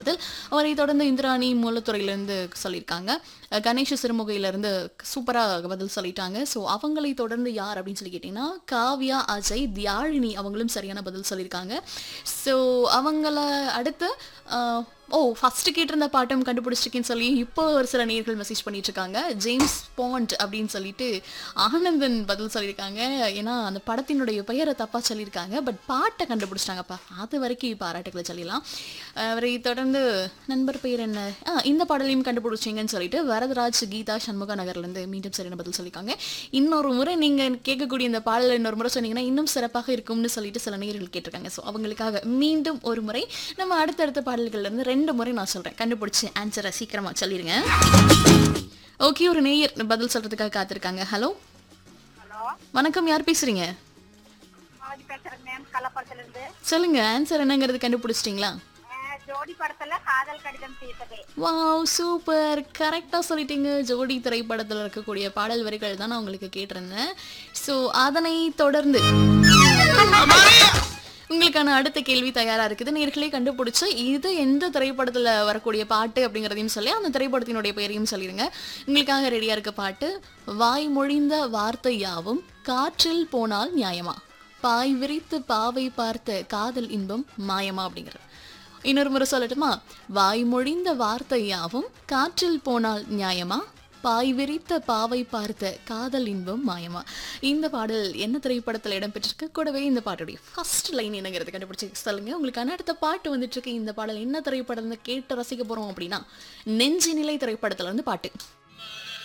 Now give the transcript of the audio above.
அவரை தொடர்ந்து இந்திராணி மூலத்துறையிலேருந்து சொல்லியிருக்காங்க அஹ் கணேஷ் சிறுமுகையிலேருந்து சூப்பராக பதில் சொல்லிட்டாங்க ஸோ அவங்களை தொடர்ந்து யார் அப்படின்னு சொல்லி கேட்டிங்கன்னா காவ்யா அஜய் தியாழினி அவங்களும் சரியான பதில் சொல்லியிருக்காங்க ஸோ அவங்கள அடுத்து அஹ், ஓ ஃபஸ்ட்டு கேட்டிருந்த பாட்டும் கண்டுபிடிச்சிருக்கேன்னு சொல்லி இப்போ ஒரு சில நேர்கள் மெசேஜ் பண்ணிட்டு இருக்காங்க ஜேம்ஸ் பாண்ட் அப்படின்னு சொல்லிட்டு ஆனந்தன் பதில் சொல்லியிருக்காங்க ஏன்னா அந்த படத்தினுடைய பெயரை தப்பாக சொல்லியிருக்காங்க பட் பாட்டை கண்டுபிடிச்சிட்டாங்கப்பா அது வரைக்கும் பாராட்டுகளை சொல்லிடலாம் அவரை தொடர்ந்து நண்பர் பெயர் என்ன ஆ இந்த பாடலையும் கண்டுபிடிச்சிங்கன்னு சொல்லிட்டு வரதராஜ் கீதா சண்முக நகர்லேருந்து மீண்டும் சரியான பதில் சொல்லியிருக்காங்க இன்னொரு முறை நீங்கள் கேட்கக்கூடிய இந்த பாடல் இன்னொரு முறை சொன்னீங்கன்னா இன்னும் சிறப்பாக இருக்கும்னு சொல்லிட்டு சில நேர்கள் கேட்டிருக்காங்க ஸோ அவங்களுக்காக மீண்டும் ஒரு முறை நம்ம அடுத்தடுத்த பாடல்கள்ல இருந்து ரெண்டு முறை நான் சொல்கிறேன் கண்டுபிடிச்சி ஆன்சரை சீக்கிரமாக சொல்லிடுங்க ஓகே ஒரு நேயர் பதில் சொல்கிறதுக்காக காத்திருக்காங்க ஹலோ ஹலோ வணக்கம் யார் பேசுறீங்க மாவதி பேசுறேன் மேம் கள்ளப்படத்துல இருந்து சொல்லுங்க ஆன்சர் என்னங்கிறது கண்டுபிடிச்சிட்டிங்களா அஹ், ஜோடி படத்துல காதல் கடிதம் தீர்த்ததே வாவ் சூப்பர் கரெக்டாக சொல்லிட்டீங்க ஜோடி திரைப்படத்தில் இருக்கக்கூடிய பாடல் வரிகள் தான் நான் உங்களுக்கு கேட்டிருந்தேன் ஸோ அதனை தொடர்ந்து உங்களுக்கான அடுத்த கேள்வி தயாரா இருக்குது நேர்களே கண்டுபிடிச்சு இது எந்த திரைப்படத்துல வரக்கூடிய பாட்டு அப்படிங்கிறதையும் சொல்லி அந்த திரைப்படத்தினுடைய பெயரையும் சொல்லிடுங்க உங்களுக்காக ரெடியா இருக்க பாட்டு வாய் மொழிந்த வார்த்தை யாவும் காற்றில் போனால் நியாயமா பாய் விரித்து பாவை பார்த்த காதல் இன்பம் மாயமா அப்படிங்கிறது இன்னொரு முறை சொல்லட்டுமா வாய் மொழிந்த வார்த்தை யாவும் காற்றில் போனால் நியாயமா பாய் விரித்த பாவை பார்த்த காதல் இன்பம் மாயமா இந்த பாடல் என்ன திரைப்படத்தில் இடம்பெற்றிருக்கு கூடவே இந்த பாட்டுடைய ஃபர்ஸ்ட் லைன் என்னங்கிறது கண்டுபிடிச்சு சொல்லுங்க உங்களுக்கான அடுத்த பாட்டு வந்துட்டு இருக்கு இந்த பாடல் என்ன திரைப்படம் கேட்டு ரசிக்க போறோம் அப்படின்னா நெஞ்சினிலை திரைப்படத்துல இருந்து பாட்டு